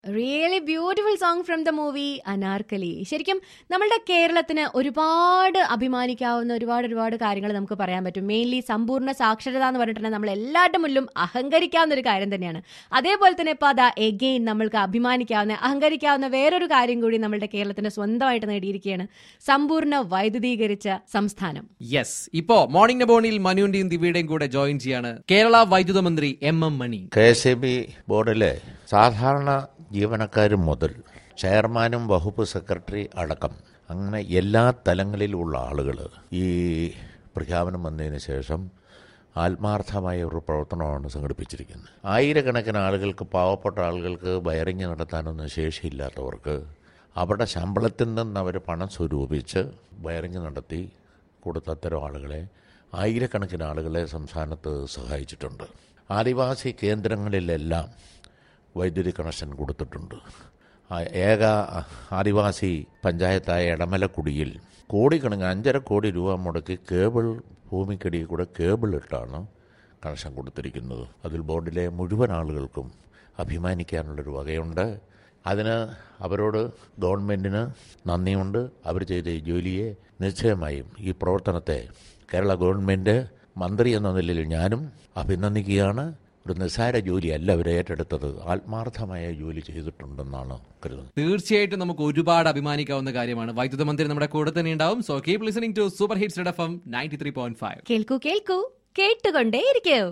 really beautiful song from the movie Anarkali ശരിക്കും നമ്മളുടെ കേരളത്തിന് ഒരുപാട് അഭിമാനിക്കാവുന്ന ഒരുപാട് ഒരുപാട് കാര്യങ്ങൾ നമുക്ക് പറയാൻ പറ്റും മെയിൻലി സമ്പൂർണ്ണ സാക്ഷരത എന്ന് പറഞ്ഞിട്ടുണ്ടെങ്കിൽ നമ്മൾ എല്ലാവരുടെ മുന്നിലും അഹങ്കരിക്കാവുന്ന ഒരു കാര്യം തന്നെയാണ് അതേപോലെ തന്നെ ഇപ്പോൾ അതാ എഗെയിൻ നമ്മൾക്ക് അഭിമാനിക്കാവുന്ന അഹങ്കരിക്കാവുന്ന വേറൊരു കാര്യം കൂടി നമ്മളുടെ കേരളത്തിന് സ്വന്തമായിട്ട് നേടിയിരിക്കുകയാണ് സമ്പൂർണ്ണ വൈദ്യുതീകരിച്ച സംസ്ഥാനം യെസ് ഇപ്പോ മോർണിംഗ് നബോണിൽ മനുവിന്റെയും ദിവ്യയുടെയും കൂടെ ജോയിൻ ചെയ്യാണ് കേരള വൈദ്യുത മന്ത്രി M M Mani K S E B ബോർഡിലെ സാധാരണ ജീവനക്കാർ മുതൽ ചെയർമാനും വകുപ്പ് സെക്രട്ടറി അടക്കം അങ്ങനെ എല്ലാ തലങ്ങളിലുമുള്ള ആളുകൾ ഈ പ്രഖ്യാപനം വന്നതിന് ശേഷം ആത്മാർത്ഥമായ ഒരു പ്രവർത്തനമാണ് സംഘടിപ്പിച്ചിരിക്കുന്നത് ആയിരക്കണക്കിന് ആളുകൾക്ക് പാവപ്പെട്ട ആളുകൾക്ക് വയറിങ് നടത്താനൊന്നും ശേഷിയില്ലാത്തവർക്ക് അവരുടെ ശമ്പളത്തിൽ നിന്ന് അവർ പണം സ്വരൂപിച്ച് വയറിങ് നടത്തി കൊടുത്ത അത്തരം ആളുകളെ ആയിരക്കണക്കിന് ആളുകളെ സംസ്ഥാനത്ത് സഹായിച്ചിട്ടുണ്ട് ആദിവാസി കേന്ദ്രങ്ങളിലെല്ലാം വൈദ്യുതി കണക്ഷൻ കൊടുത്തിട്ടുണ്ട് ആ ഏക ആദിവാസി പഞ്ചായത്തായ ഇടമലക്കുടിയിൽ കോടിക്കണക്കിന് അഞ്ചര കോടി രൂപ മുടക്കി കേബിൾ ഭൂമിക്കടിയിൽ കൂടെ കേബിൾ ഇട്ടാണ് കണക്ഷൻ കൊടുത്തിരിക്കുന്നത് അതിൽ ബോർഡിലെ മുഴുവൻ ആളുകൾക്കും അഭിമാനിക്കാനുള്ളൊരു വകയുണ്ട് അതിന് അവരോട് ഗവൺമെൻറ്റിന് നന്ദിയുണ്ട് അവർ ചെയ്ത ഈ ജോലിയെ നിശ്ചയമായും ഈ പ്രവർത്തനത്തെ കേരള ഗവൺമെൻറ് മന്ത്രി എന്ന നിലയിൽ ഞാനും അഭിനന്ദിക്കുകയാണ് ഒരു നിസ്സാര ജോലിയല്ല അവർ ഏറ്റെടുത്തത് ആത്മാർത്ഥമായ ജോലി ചെയ്തിട്ടുണ്ടെന്നാണ് കരുതുന്നത് തീർച്ചയായിട്ടും നമുക്ക് ഒരുപാട് അഭിമാനിക്കാവുന്ന കാര്യമാണ് വൈദ്യുത മന്ത്രി നമ്മുടെ കൂടെ തന്നെ ഉണ്ടാവും so keep listening to super hits F M ninety three point five കേൾക്കൂ കേൾക്കൂ കേട്ടുകൊണ്ടേയിരിക്കൂ